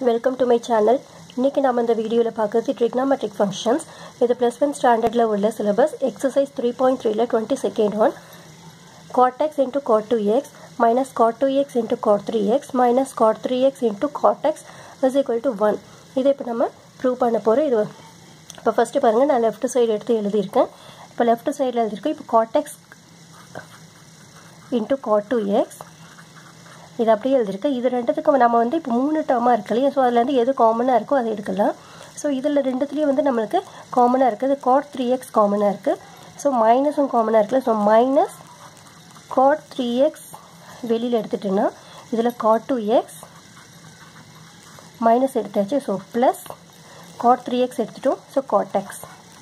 Welcome to my channel இன்றைக்கி நம்ம இந்த வீடியோவில் பார்க்குறது ட்ரிக்னாமெட்ரிக் ஃபங்க்ஷன்ஸ் இது ப்ளஸ் ஒன் ஸ்டாண்டர்டில் உள்ள சிலபஸ் எக்ஸசைஸ் த்ரீ பாயிண்ட் த்ரீல twenty second one cot x into cot 2x minus cot 2x into cot 3x minus cot 3x into cot x is equal to 1 இதை இப்போ நம்ம prove பண்ண போகிறோம் இது இப்போ ஃபஸ்ட்டு பாருங்கள் நான் லெஃப்ட் சைடு எடுத்து எழுதியிருக்கேன் இப்போ லெஃப்ட் சைடில் எழுதியிருக்கேன் இப்போ cot x into cot 2x இது அப்படியே எழுதியிருக்கேன் இது ரெண்டுத்துக்கும் நம்ம வந்து இப்போ மூணு டேர்மாக இருக்கு இல்லையா ஸோ அதுலேருந்து எது காமனாக இருக்கோ அதை எடுக்கலாம் ஸோ இதில் ரெண்டுத்துலேயும் வந்து நம்மளுக்கு காமனாக இருக்குது காட் த்ரீ எக்ஸ் காமனாக இருக்குது ஸோ மைனஸும் காமனாக இருக்குல்ல so minus cot three x வெளியில் எடுத்துட்டேன்னா இதில் காட் டூ எக்ஸ் மைனஸ் எடுத்தாச்சு so plus cot three x எடுத்துட்டோம் ஸோ காட் எக்ஸ்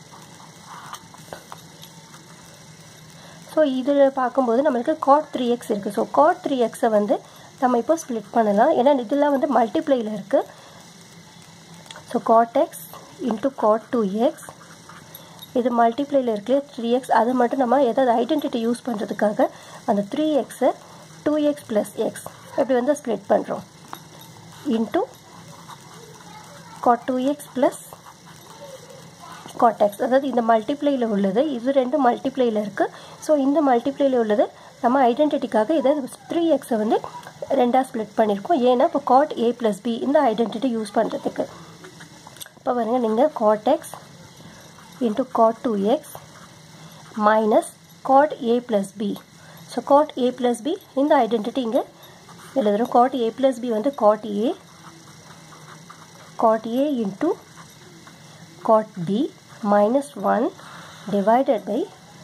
ஸோ இதில் பார்க்கும்போது நம்மளுக்கு காட் த்ரீ எக்ஸ் இருக்குது ஸோ காட் த்ரீ எக்ஸை வந்து நம்ம இப்போ ஸ்ப்ளிட் பண்ணலாம் ஏன்னா இதெல்லாம் வந்து மல்டிப்ளையில் இருக்குது so cot x into cot two x இது மல்டிப்ளையில் இருக்கு த்ரீ எக்ஸ் அதை மட்டும் நம்ம ஏதாவது ஐடென்டிட்டி யூஸ் பண்ணுறதுக்காக அந்த த்ரீ எக்ஸை டூ எக்ஸ் ப்ளஸ் எக்ஸ் இப்படி வந்து ஸ்ப்ளிட் பண்ணுறோம் into cot two x plus cot x அதாவது இந்த மல்டிப்ளையில் உள்ளது இது ரெண்டு மல்டிப்ளையில் இருக்குது ஸோ இந்த மல்டிப்ளையில் உள்ளது நம்ம ஐடென்டிட்டிக்காக இதை த்ரீ எக்ஸை வந்து ரெண்டாக ஸ்ப்ளிட் பண்ணியிருக்கோம் ஏன்னா இப்போ காட் ஏ ப்ளஸ் பி இந்த ஐடென்டிட்டி யூஸ் பண்ணுறதுக்கு இப்போ பாருங்க நீங்கள் cot x into cot 2x minus cot a plus b. So cot a plus b இந்த ஐடென்டிட்டி இங்கே எழுதுகிறோம் cot a plus b வந்து cot a cot a into cot b minus 1 divided by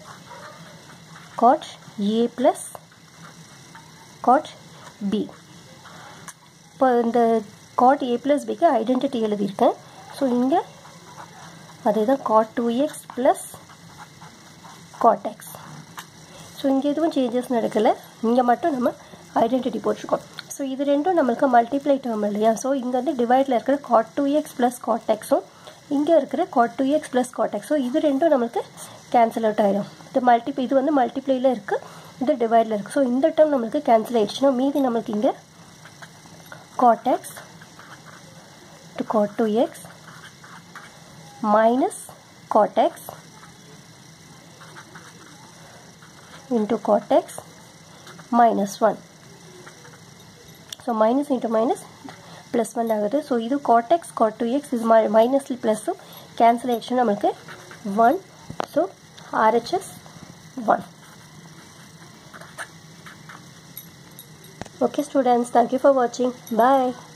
cot a plus cot b. இப்போ இந்த cot a plus bக்கு identity எழுதியிருக்கேன் so இங்கே அதே தான் cot two x plus cot x so இங்கே எதுவும் சேஞ்சஸ் நடக்கலை இங்கே மட்டும் நம்ம ஐடென்டிட்டி போட்டிருக்கோம் ஸோ இது ரெண்டும் நம்மளுக்கு மல்டிப்ளை டேர்ம் இல்லையா ஸோ இங்கே வந்து டிவைடில் இருக்கிற cot two x plus cot எக்ஸும் இங்கே இருக்கிற cot two x plus cot x so இது ரெண்டும் நம்மளுக்கு கேன்சல் அவுட் ஆகிடும் இது மல்டிப்ளை இது வந்து மல்டிப்ளையில் இருக்குது இது டிவைடில் இருக்குது ஸோ இந்த டேர்ம் நம்மளுக்கு கேன்சல் ஆகிடுச்சுன்னா மீதி நம்மளுக்கு இங்கே cot x to cot two x minus cot x into cot x minus 1 so minus into minus plus 1 ஆகுது so இது cot x cot 2x is minus plus cancel ஆயிடுச்சு நம்மளுக்கு 1 so RHS 1 okay students thank you for watching bye